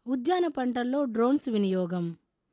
ఉద్యాన పంటల్లో డ్రోన్స్ వినియోగం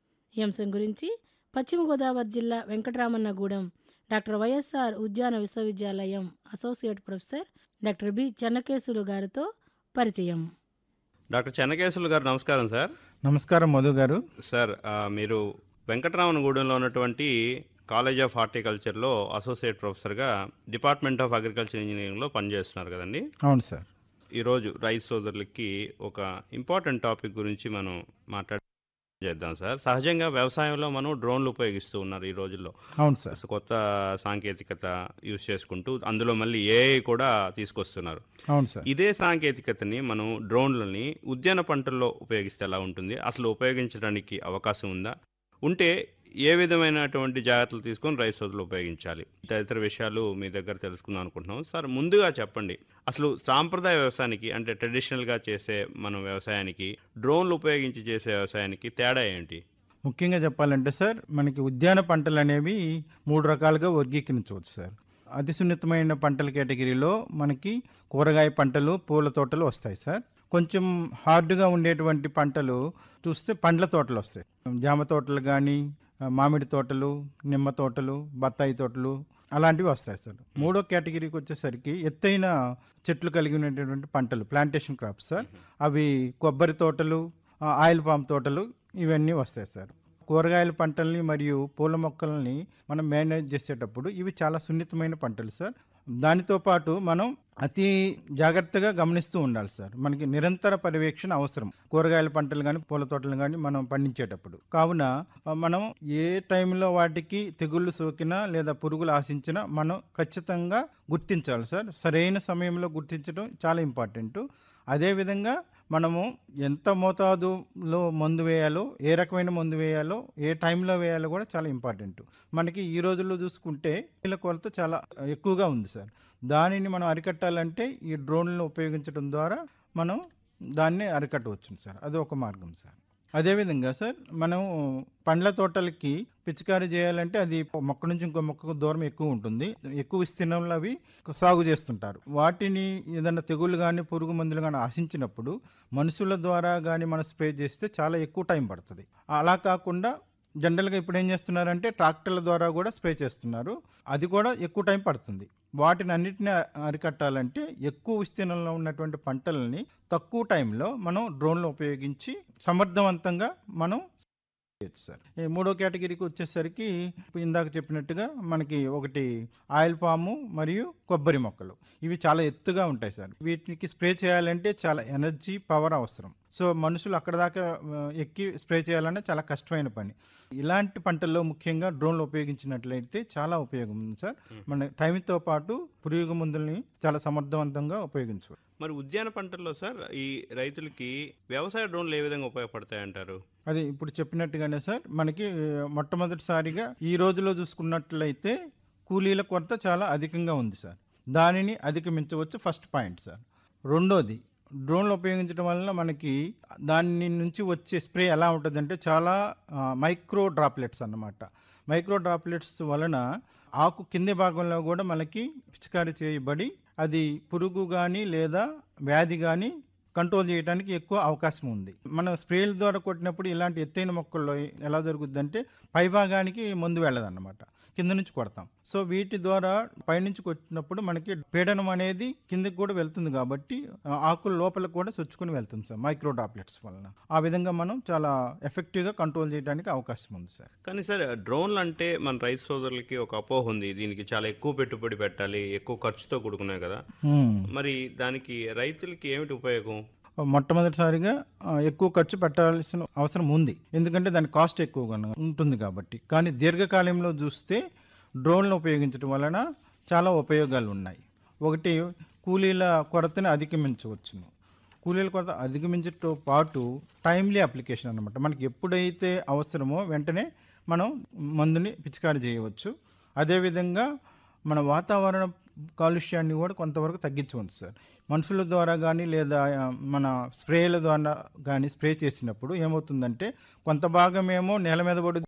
ఈ అంశం గురించి పశ్చిమ గోదావరి జిల్లా వెంకటరామన్నగూడెం డాక్టర్ వైఎస్ఆర్ ఉద్యాన విశ్వవిద్యాలయం associate professor doctor B Chennakesulu గారితో పరిచయం డాక్టర్ చెన్నకేశవులు గారు నమస్కారం సార్ నమస్కారం మధు గారు సార్ ఆ, మీరు వెంకటరామనగూడెంలో ఉన్నటువంటి కాలేజ్ ఆఫ్ హార్టికల్చర్లో అసోసియేట్ ప్రొఫెసర్గా డిపార్ట్మెంట్ ఆఫ్ అగ్రికల్చర్ ఇంజనీరింగ్లో పనిచేస్తున్నారు కదండి అవును సార్ ఈరోజు రైతు సోదరులకి ఒక ఇంపార్టెంట్ టాపిక్ గురించి మనం మాట్లాడ చేద్దాం సార్ సహజంగా వ్యవసాయంలో మనం డ్రోన్లు ఉపయోగిస్తూ ఉన్నారు ఈ రోజుల్లో అవును సార్ సో కొత్త సాంకేతికత యూజ్ చేసుకుంటూ అందులో మళ్ళీ ఏఐ కూడా తీసుకొస్తున్నారు అవును సార్ ఇదే సాంకేతికతని మనం డ్రోన్లని ఉద్యాన పంటల్లో ఉపయోగిస్తే ఎలా ఉంటుంది అసలు ఉపయోగించడానికి అవకాశం ఉందా ఉంటే ఏ విధమైనటువంటి జాగ్రత్తలు తీసుకొని రైతు సోదరులు ఉపయోగించాలి తదితర విషయాలు మీ దగ్గర తెలుసుకుందాం అనుకుంటున్నాం సార్ ముందుగా చెప్పండి అసలు సాంప్రదాయ వ్యవసాయానికి అంటే ట్రెడిషనల్గా చేసే మనం వ్యవసాయానికి డ్రోన్లు ఉపయోగించి చేసే వ్యవసాయానికి తేడా ఏంటి ముఖ్యంగా చెప్పాలంటే సార్ మనకి ఉద్యాన పంటలు అనేవి మూడు రకాలుగా వర్గీకరించవచ్చు సార్ అతి సున్నితమైన పంటల కేటగిరీలో మనకి కూరగాయ పంటలు పూల తోటలు వస్తాయి సార్ కొంచెం హార్డ్గా ఉండేటువంటి పంటలు చూస్తే పండ్ల తోటలు వస్తాయి జామ తోటలు కానీ మామిడి తోటలు నిమ్మ తోటలు బత్తాయి తోటలు అలాంటివి వస్తాయి సార్ మూడో కేటగిరీకి వచ్చేసరికి ఎత్తైన చెట్లు కలిగి ఉన్నటువంటి పంటలు ప్లాంటేషన్ క్రాప్స్ సార్ అవి కొబ్బరి తోటలు ఆ, ఆయిల్ పామ్ తోటలు ఇవన్నీ వస్తాయి సార్ కూరగాయల పంటల్ని మరియు పూల మొక్కల్ని మనం మేనేజ్ చేసేటప్పుడు ఇవి చాలా సున్నితమైన పంటలు సార్ దానితో పాటు మనం అతి జాగ్రత్తగా గమనిస్తూ ఉండాలి సార్ మనకి నిరంతర పర్యవేక్షణ అవసరం కూరగాయల పంటలు కానీ పూల తోటలు కానీ మనం పండించేటప్పుడు కావున ఆ, మనం ఏ టైంలో వాటికి తెగుళ్ళు సోకినా లేదా పురుగులు ఆశించినా మనం ఖచ్చితంగా గుర్తించాలి సార్ సరైన సమయంలో గుర్తించడం చాలా ఇంపార్టెంట్ అదేవిధంగా మనము ఎంత మోతాదులో మందు వేయాలో ఏ రకమైన మందు వేయాలో ఏ టైంలో వేయాలో కూడా చాలా ఇంపార్టెంట్ మనకి ఈ రోజుల్లో చూసుకుంటే నీళ్ళ కొరత చాలా ఎక్కువగా ఉంది సార్ దానిని మనం అరికట్టాలంటే ఈ డ్రోన్లను ఉపయోగించడం ద్వారా మనం దాన్ని అరికట్టవచ్చు సార్ అది ఒక మార్గం సార్ అదేవిధంగా సార్ మనం పండ్ల తోటలకి పిచికారీ చేయాలంటే అది ఒక మొక్క నుంచి ఇంకో మొక్కకు దూరం ఎక్కువ ఉంటుంది ఎక్కువ విస్తీర్ణంలో అవి సాగు చేస్తుంటారు వాటిని ఏదైనా తెగుళ్ళు కానీ పురుగు మందులు కానీ ఆశించినప్పుడు మనుషుల ద్వారా కానీ మనం స్ప్రే చేస్తే చాలా ఎక్కువ టైం పడుతుంది అలా కాకుండా జనరల్గా ఇప్పుడు ఏం చేస్తున్నారంటే ట్రాక్టర్ల ద్వారా కూడా స్ప్రే చేస్తున్నారు అది కూడా ఎక్కువ టైం పడుతుంది వాటిని అన్నిటిని అరికట్టాలంటే ఎక్కువ విస్తీర్ణంలో ఉన్నటువంటి పంటలని తక్కువ టైంలో మనం డ్రోన్లు ఉపయోగించి సమర్థవంతంగా మనం చేయొచ్చు సార్ ఈ మూడో కేటగిరీకి వచ్చేసరికి ఇప్పుడు ఇందాక చెప్పినట్టుగా మనకి ఒకటి ఆయిల్ పాము మరియు కొబ్బరి మొక్కలు ఇవి చాలా ఎత్తుగా ఉంటాయి సార్ వీటికి స్ప్రే చేయాలంటే చాలా ఎనర్జీ పవర్ అవసరం సో మనుషులు అక్కడ దాకా ఆ, ఎక్కి స్ప్రే చేయాలంటే చాలా కష్టమైన పని ఇలాంటి పంటల్లో ముఖ్యంగా డ్రోన్లు ఉపయోగించినట్లయితే చాలా ఉపయోగం ఉంది సార్ మన టైంతో పాటు పురుగు మందుల్ని చాలా సమర్థవంతంగా ఉపయోగించవచ్చు మరి ఉద్యాన పంటల్లో సార్ ఈ రైతులకి వ్యవసాయ డ్రోన్లు ఏ విధంగా ఉపయోగపడతాయంటారు అది ఇప్పుడు చెప్పినట్టుగానే సార్ మనకి ఆ, మొట్టమొదటిసారిగా ఈ రోజులో చూసుకున్నట్లయితే కూలీల కొరత చాలా అధికంగా ఉంది సార్ దానిని అధిగమించవచ్చు ఫస్ట్ పాయింట్ సార్ రెండోది డ్రోన్లు ఉపయోగించడం వలన మనకి దాని నుంచి వచ్చే స్ప్రే ఎలా ఉంటుందంటే చాలా మైక్రో డ్రాప్లెట్స్ అన్నమాట మైక్రో డ్రాప్లెట్స్ వలన ఆకు కింది భాగంలో కూడా మనకి పిచికారీ చేయబడి అది పురుగు కానీ లేదా వ్యాధి కానీ కంట్రోల్ చేయడానికి ఎక్కువ అవకాశం ఉంది మనం స్ప్రేల ద్వారా కొట్టినప్పుడు ఇలాంటి ఎత్తైన మొక్కల్లో ఎలా జరుగుద్దంటే పై భాగానికి ముందు వెళ్ళదన్నమాట కింద నుంచి కొడతాం సో వీటి ద్వారా పైనుంచి కొట్టినప్పుడు మనకి పీడనం అనేది కిందకి కూడా వెళ్తుంది కాబట్టి ఆ, ఆకుల లోపలికి కూడా చొచ్చుకుని వెళ్తుంది సార్ మైక్రో డ్రాప్లెట్స్ వలన ఆ విధంగా మనం చాలా ఎఫెక్టివ్గా కంట్రోల్ చేయడానికి అవకాశం ఉంది సార్ కానీ సార్ డ్రోన్లు అంటే మన రైతు సోదరులకి ఒక అపోహ ఉంది దీనికి చాలా ఎక్కువ పెట్టుబడి పెట్టాలి ఎక్కువ ఖర్చుతో కూడుకున్నాయి కదా మరి దానికి రైతులకి ఏమిటి ఉపయోగం మొట్టమొదటిసారిగా ఆ, ఎక్కువ ఖర్చు పెట్టాల్సిన అవసరం ఉంది ఎందుకంటే దాని కాస్ట్ ఎక్కువగా ఉంటుంది కాబట్టి కానీ దీర్ఘకాలంలో చూస్తే డ్రోన్లు ఉపయోగించడం వలన చాలా ఉపయోగాలు ఉన్నాయి ఒకటి కూలీల కొరతని అధిగమించవచ్చును కూలీల కొరత అధిగమించడంతో పాటు టైమ్లీ అప్లికేషన్ అనమాట మనకి ఎప్పుడైతే అవసరమో వెంటనే మనం మందుని పిచికారీ చేయవచ్చు అదేవిధంగా మన వాతావరణ కాలుష్యాన్ని కూడా కొంతవరకు తగ్గించవచ్చు సార్ మనుషుల ద్వారా కానీ లేదా ఆ, మన స్ప్రేల ద్వారా కానీ స్ప్రే చేసినప్పుడు ఏమవుతుందంటే కొంత భాగం ఏమో నేల మీద పడి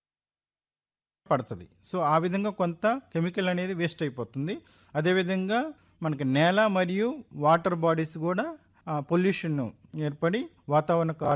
పడుతుంది సో ఆ విధంగా కొంత కెమికల్ అనేది వేస్ట్ అయిపోతుంది అదేవిధంగా మనకి నేల మరియు వాటర్ బాడీస్ కూడా పొల్యూషన్ ఏర్పడి వాతావరణ కాలు